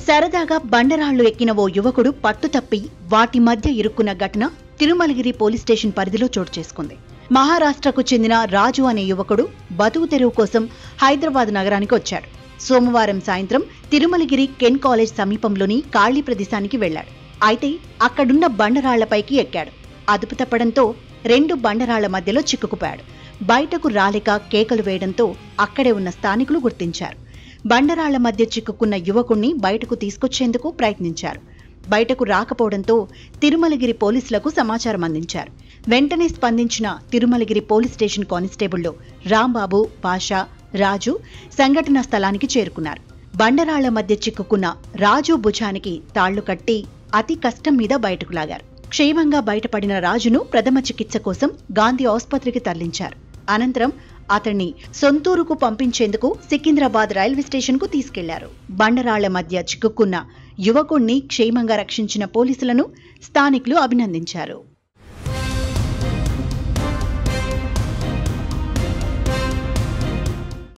సరదాగా బండరాళ్లు ఎక్కిన ఓ యువకుడు పట్టు తప్పి వాటి మధ్య ఇరుక్కున్న ఘటన తిరుమలగిరి పోలీస్ స్టేషన్ పరిధిలో చోటు చేసుకుంది మహారాష్ట్రకు చెందిన రాజు అనే యువకుడు బతుకు తెరువు కోసం హైదరాబాద్ నగరానికి వచ్చాడు సోమవారం సాయంత్రం తిరుమలగిరి కెన్ కాలేజ్ సమీపంలోని ఖాళీ ప్రదేశానికి వెళ్లాడు అయితే అక్కడున్న బండరాళ్లపైకి ఎక్కాడు అదుపు తప్పడంతో రెండు బండరాళ్ల మధ్యలో చిక్కుకుపోయాడు బయటకు రాలేక కేకలు వేయడంతో అక్కడే ఉన్న స్థానికులు గుర్తించారు బండరాళ్ల మధ్య చిక్కుకున్న యువకుణ్ణి బయటకు తీసుకొచ్చేందుకు ప్రయత్నించారు బయటకు రాకపోవడంతో తిరుమలగిరి పోలీసులకు సమాచారం అందించారు వెంటనే స్పందించిన తిరుమలగిరి పోలీస్ స్టేషన్ కానిస్టేబుళ్లు రాంబాబు పాషా రాజు సంఘటనా స్థలానికి చేరుకున్నారు బండరాళ్ల మధ్య చిక్కుకున్న రాజు భుజానికి తాళ్లు కట్టి అతి కష్టం మీద బయటకు లాగారు క్షేమంగా బయటపడిన రాజును ప్రథమ చికిత్స కోసం గాంధీ ఆసుపత్రికి తరలించారు అనంతరం అతన్ని సొంతూరుకు పంపించేందుకు సికింద్రాబాద్ రైల్వే స్టేషన్ కు తీసుకెళ్లారు బండరాళ్ల మధ్య చిక్కుకున్న యువకుణ్ణి క్షేమంగా రక్షించిన పోలీసులను స్థానికులు అభినందించారు